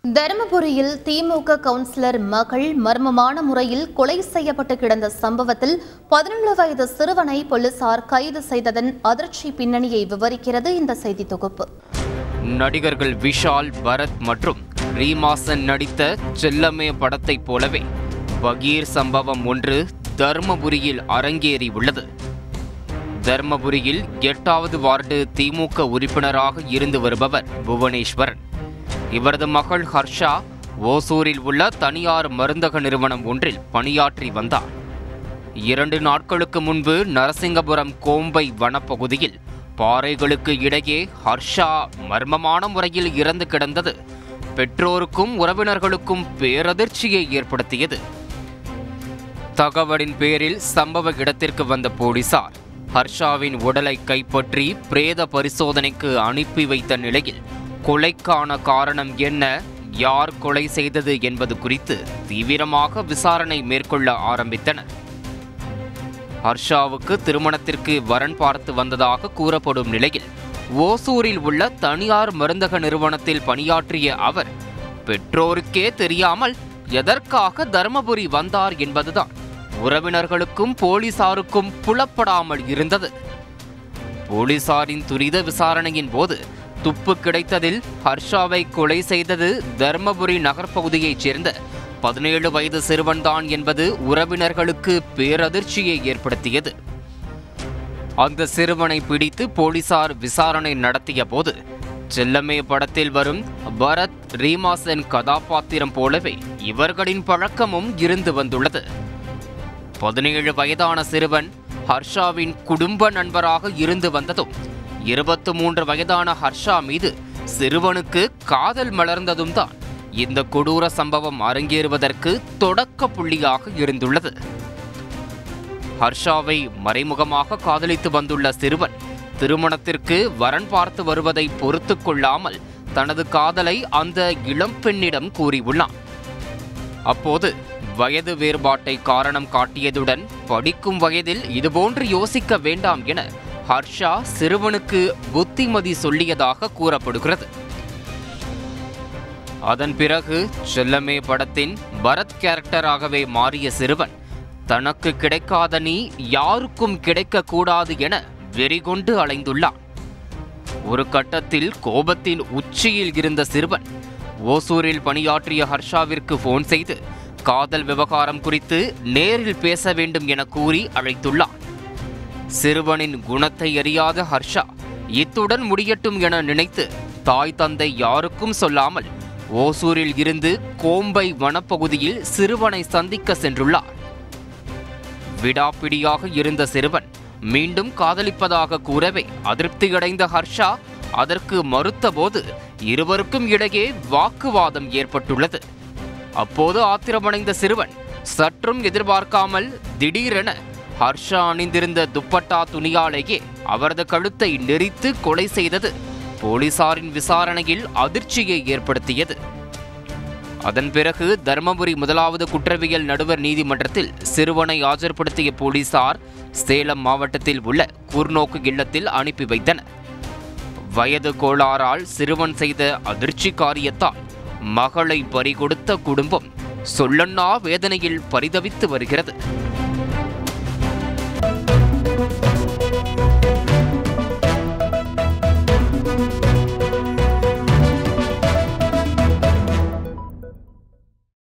தருமபுரியில் திமுக கவுன்சிலர் மகள் மர்மமான முறையில் கொலை செய்யப்பட்டு கிடந்த சம்பவத்தில் பதினேழு வயது சிறுவனை போலீசார் கைது செய்ததன் அதிர்ச்சி பின்னணியை விவரிக்கிறது இந்த செய்தி தொகுப்பு நடிகர்கள் விஷால் பரத் மற்றும் ரீமாசன் நடித்த செல்லமே படத்தைப் போலவே பகீர் சம்பவம் ஒன்று தர்மபுரியில் அரங்கேறி உள்ளது தர்மபுரியில் எட்டாவது வார்டு திமுக உறுப்பினராக இருந்து வருபவர் புவனேஸ்வரன் இவரது மகள் ஹர்ஷா ஓசூரில் உள்ள தனியார் மருந்தக நிறுவனம் ஒன்றில் பணியாற்றி வந்தார் இரண்டு நாட்களுக்கு முன்பு நரசிங்கபுரம் கோம்பை வனப்பகுதியில் பாறைகளுக்கு இடையே ஹர்ஷா மர்மமான முறையில் இறந்து கிடந்தது பெற்றோருக்கும் உறவினர்களுக்கும் பேரதிர்ச்சியை ஏற்படுத்தியது தகவலின் பேரில் சம்பவ இடத்திற்கு வந்த போலீசார் ஹர்ஷாவின் உடலை கைப்பற்றி பிரேத பரிசோதனைக்கு அனுப்பி வைத்த நிலையில் கொலைக்கான காரணம் என்ன யார் கொலை செய்தது என்பது குறித்து தீவிரமாக விசாரணை மேற்கொள்ள ஆரம்பித்தனர் ஹர்ஷாவுக்கு திருமணத்திற்கு வரன் பார்த்து வந்ததாக கூறப்படும் நிலையில் ஓசூரில் உள்ள தனியார் மருந்தக நிறுவனத்தில் பணியாற்றிய அவர் பெற்றோருக்கே தெரியாமல் எதற்காக தருமபுரி வந்தார் என்பதுதான் உறவினர்களுக்கும் போலீசாருக்கும் புலப்படாமல் இருந்தது போலீசாரின் துரித விசாரணையின் போது துப்பு கிடைத்ததில் ஹர்ஷாவை கொலை செய்தது தர்மபுரி நகர்ப்பகுதியைச் சேர்ந்த பதினேழு வயது சிறுவன்தான் என்பது உறவினர்களுக்கு பேரதிர்ச்சியை ஏற்படுத்தியது அந்த சிறுவனை பிடித்து போலீசார் விசாரணை நடத்திய போது செல்லமே படத்தில் வரும் பரத் ரீமாசன் கதாபாத்திரம் போலவே இவர்களின் பழக்கமும் இருந்து வந்துள்ளது பதினேழு வயதான சிறுவன் ஹர்ஷாவின் குடும்ப நண்பராக இருந்து வந்ததும் இருபத்து மூன்று வயதான ஹர்ஷா மீது சிறுவனுக்கு காதல் மலர்ந்ததும் தான் இந்த கொடூர சம்பவம் அரங்கேறுவதற்கு தொடக்க புள்ளியாக இருந்துள்ளது ஹர்ஷாவை மறைமுகமாக காதலித்து வந்துள்ள சிறுவன் திருமணத்திற்கு வரன் பார்த்து வருவதை பொறுத்து கொள்ளாமல் தனது காதலை அந்த இளம்பெண்ணிடம் கூறியுள்ளான் அப்போது வயது வேறுபாட்டை காரணம் காட்டியதுடன் படிக்கும் வயதில் இதுபோன்று யோசிக்க வேண்டாம் என ஹர்ஷா சிறுவனுக்கு புத்திமதி சொல்லியதாக கூறப்படுகிறது அதன் பிறகு செல்லமே படத்தின் பரத் கேரக்டராகவே மாறிய சிறுவன் தனக்கு கிடைக்காத நீ யாருக்கும் கிடைக்கக்கூடாது என வெறிகொண்டு அலைந்துள்ளான் ஒரு கட்டத்தில் கோபத்தின் உச்சியில் இருந்த சிறுவன் ஓசூரில் பணியாற்றிய ஹர்ஷாவிற்கு போன் செய்து காதல் விவகாரம் குறித்து நேரில் பேச வேண்டும் என கூறி அழைத்துள்ளான் சிறுவனின் குணத்தை அறியாத ஹர்ஷா இத்துடன் முடியட்டும் என நினைத்து தாய் தந்தை யாருக்கும் சொல்லாமல் ஓசூரில் இருந்து கோம்பை வனப்பகுதியில் சிறுவனை சந்திக்க சென்றுள்ளார் விடாப்பிடியாக இருந்த சிறுவன் மீண்டும் காதலிப்பதாக கூறவே அதிருப்தியடைந்த ஹர்ஷா அதற்கு மறுத்தபோது இருவருக்கும் இடையே வாக்குவாதம் ஏற்பட்டுள்ளது அப்போது ஆத்திரமடைந்த சிறுவன் சற்றும் எதிர்பார்க்காமல் திடீரென ஹர்ஷா அணிந்திருந்த துப்பட்டா துணியாலேயே அவரது கழுத்தை நெரித்து கொலை செய்தது போலீசாரின் விசாரணையில் அதிர்ச்சியை ஏற்படுத்தியது அதன் பிறகு தர்மபுரி முதலாவது குற்றவியல் நடுவர் நீதிமன்றத்தில் சிறுவனை ஆஜர்படுத்திய போலீசார் சேலம் மாவட்டத்தில் உள்ள கூர்நோக்கு இல்லத்தில் அனுப்பி வைத்தனர் வயது கோளாறால் சிறுவன் செய்த அதிர்ச்சி காரியத்தால் மகளை பறிகொடுத்த குடும்பம் சொல்லண்ணா வேதனையில் பரிதவித்து வருகிறது